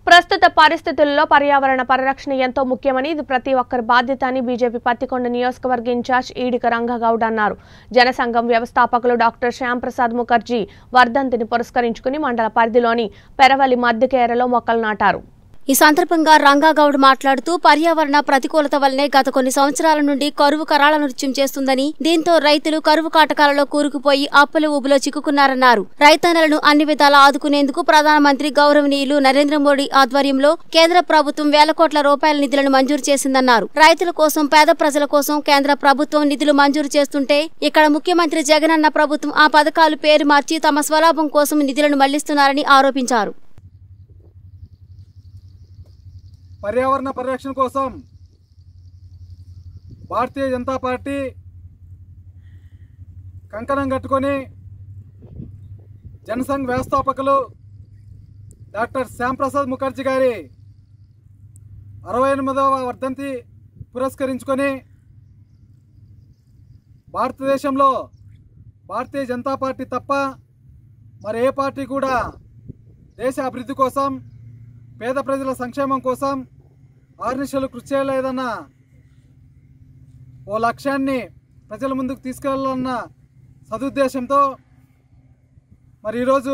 ప్రస్తుత పరిస్థితుల్లో పర్యావరణ పరిరక్షణ ఎంతో ముఖ్యమని ఇది ప్రతి ఒక్కరి బాధ్యత అని బీజేపీ పత్తికొండ నియోజకవర్గ ఇన్ఛార్జ్ ఈడిక రంగగౌడ్ అన్నారు జనసంఘం వ్యవస్థాపకులు డాక్టర్ శ్యాంప్రసాద్ ముఖర్జీ వర్ధంతిని పురస్కరించుకుని మండల పరిధిలోని పెరవలి మధ్యకేరలో మొక్కలు నాటారు ఈ సందర్భంగా రంగాగౌడ్ మాట్లాడుతూ పర్యావరణ ప్రతికూలత వల్లనే గత కొన్ని సంవత్సరాల నుండి కరువు కరాళ నృత్యం చేస్తుందని దీంతో రైతులు కరువు కాటకాలలో కూరుకుపోయి అప్పుల ఊబులో చిక్కుకున్నారన్నారు రైతన్నలను అన్ని విధాలా ఆదుకునేందుకు ప్రధానమంత్రి గౌరవనీయులు నరేంద్ర మోడీ ఆధ్వర్యంలో కేంద్ర ప్రభుత్వం వేల కోట్ల రూపాయల నిధులను మంజూరు చేసిందన్నారు రైతుల కోసం పేద ప్రజల కోసం కేంద్ర ప్రభుత్వం నిధులు మంజూరు చేస్తుంటే ఇక్కడ ముఖ్యమంత్రి జగనన్న ప్రభుత్వం ఆ పథకాలు పేరు మార్చి తమ స్వలాభం కోసం నిధులను మళ్లిస్తున్నారని ఆరోపించారు పర్యావరణ పరిరక్షణ కోసం భారతీయ జనతా పార్టీ కంకణం కట్టుకొని జనసంఘ్ వ్యవస్థాపకులు డాక్టర్ శ్యాంప్రసాద్ ముఖర్జీ గారి అరవై ఎనిమిదవ వర్ధంతి పురస్కరించుకొని భారతదేశంలో భారతీయ జనతా పార్టీ తప్ప మరి ఏ పార్టీ కూడా దేశ అభివృద్ధి కోసం పేద ప్రజల సంక్షేమం కోసం ఆర్నిశలు కృషి చేయలేదన్న ఓ లక్ష్యాన్ని ప్రజల ముందుకు తీసుకెళ్లాలన్న సదుద్దేశంతో మరి ఈరోజు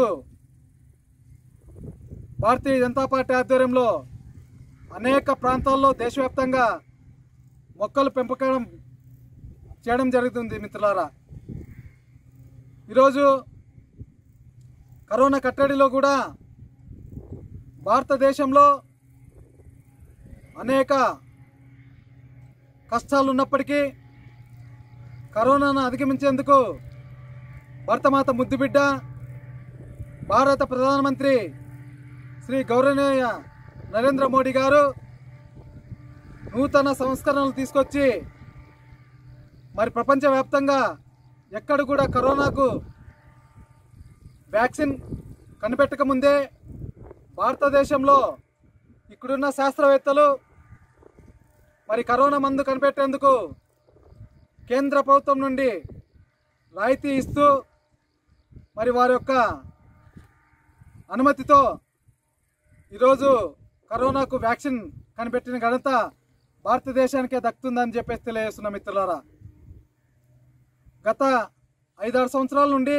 భారతీయ జనతా పార్టీ ఆధ్వర్యంలో అనేక ప్రాంతాల్లో దేశవ్యాప్తంగా మొక్కలు పెంపకం చేయడం జరుగుతుంది మిత్రులారా ఈరోజు కరోనా కట్టడిలో కూడా భారతదేశంలో అనేక కష్టాలు ఉన్నప్పటికీ కరోనాను అధిగమించేందుకు భరతమాత ముద్దుబిడ్డ భారత ప్రధానమంత్రి శ్రీ గౌరవనీయ నరేంద్ర మోడీ గారు నూతన సంస్కరణలు తీసుకొచ్చి మరి ప్రపంచవ్యాప్తంగా ఎక్కడ కూడా కరోనాకు వ్యాక్సిన్ కనిపెట్టక ముందే భారతదేశంలో ఇక్కడున్న శాస్త్రవేత్తలు మరి కరోనా మందు కనిపెట్టేందుకు కేంద్ర ప్రభుత్వం నుండి రాయితీ ఇస్తూ మరి వారి యొక్క అనుమతితో ఈరోజు కరోనాకు వ్యాక్సిన్ కనిపెట్టిన ఘనత భారతదేశానికే దక్కుతుందని చెప్పేసి తెలియజేస్తున్న మిత్రులారా గత ఐదారు సంవత్సరాల నుండి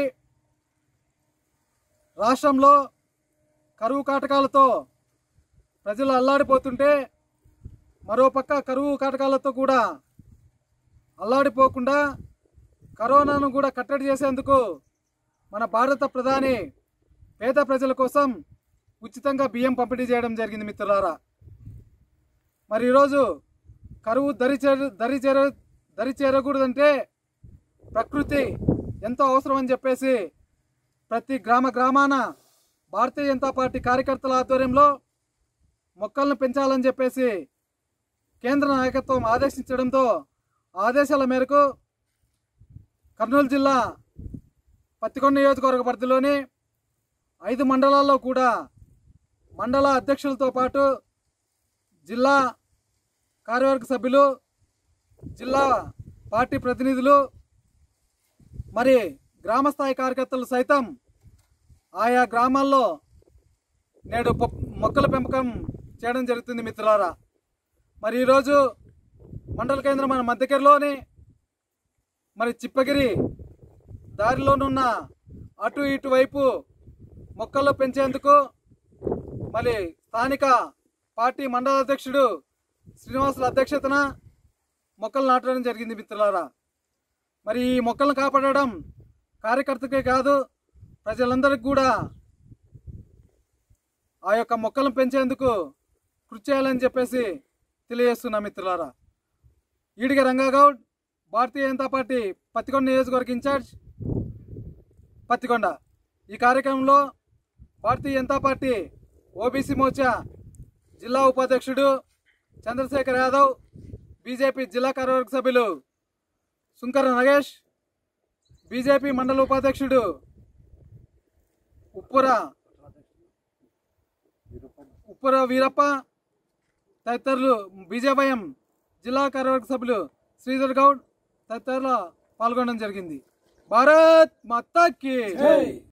రాష్ట్రంలో కరువు కాటకాలతో ప్రజలు అల్లాడిపోతుంటే మరోపక్క కరువు కాటకాలతో కూడా అల్లాడిపోకుండా కరోనాను కూడా కట్టడి చేసేందుకు మన భారత ప్రధాని పేద ప్రజల కోసం ఉచితంగా బియ్యం పంపిణీ చేయడం జరిగింది మిత్రులారా మరి ఈరోజు కరువు దరి చేర దరి చేర దరి చేరకూడదంటే ప్రకృతి ఎంతో అవసరం అని చెప్పేసి ప్రతి గ్రామ గ్రామాన భారతీయ జనతా పార్టీ కార్యకర్తల ఆధ్వర్యంలో మొక్కలను పెంచాలని చెప్పేసి కేంద్ర నాయకత్వం ఆదేశించడంతో ఆదేశాల మేరకు కర్నూలు జిల్లా పత్తికొండ నియోజకవర్గ పరిధిలోని ఐదు మండలాల్లో కూడా మండల అధ్యక్షులతో పాటు జిల్లా కార్యవర్గ సభ్యులు జిల్లా పార్టీ ప్రతినిధులు మరి గ్రామస్థాయి కార్యకర్తలు సైతం ఆయా గ్రామాల్లో నేడు పొ- మొక్కల పెంపకం చేయడం జరుగుతుంది మిత్రులారా మరి ఈరోజు మండల కేంద్రం మన మధ్యకెరలోని మరి చిప్పగిరి దారిలోనున్న అటు ఇటు వైపు మొక్కలు పెంచేందుకు మరి స్థానిక పార్టీ మండల అధ్యక్షుడు శ్రీనివాసుల అధ్యక్షతన మొక్కలు నాటడం జరిగింది మిత్రులారా మరి ఈ మొక్కలను కాపాడడం కార్యకర్తకే కాదు ప్రజలందరికీ కూడా ఆ యొక్క మొక్కలను పెంచేందుకు కృషి చేయాలని చెప్పేసి తెలియజేస్తున్నా మిత్రులారా ఈడిగ రంగాగౌడ్ భారతీయ జనతా పార్టీ పత్తికొండ నియోజకవర్గ ఇన్ఛార్జ్ పత్తికొండ ఈ కార్యక్రమంలో భారతీయ జనతా పార్టీ ఓబీసీ మోర్చా జిల్లా ఉపాధ్యక్షుడు చంద్రశేఖర్ యాదవ్ బీజేపీ జిల్లా కార్యవర్గ సభ్యులు సుంకర నగేష్ బీజేపీ మండల ఉపాధ్యక్షుడు ఉప్పుర ఉప్పుర వీరప్ప తదితరులు బీజేపీఎం జిల్లా కార్యవర్గ సభ్యులు శ్రీధర్ గౌడ్ తదితరులు పాల్గొనడం జరిగింది భారత్ మాతాకి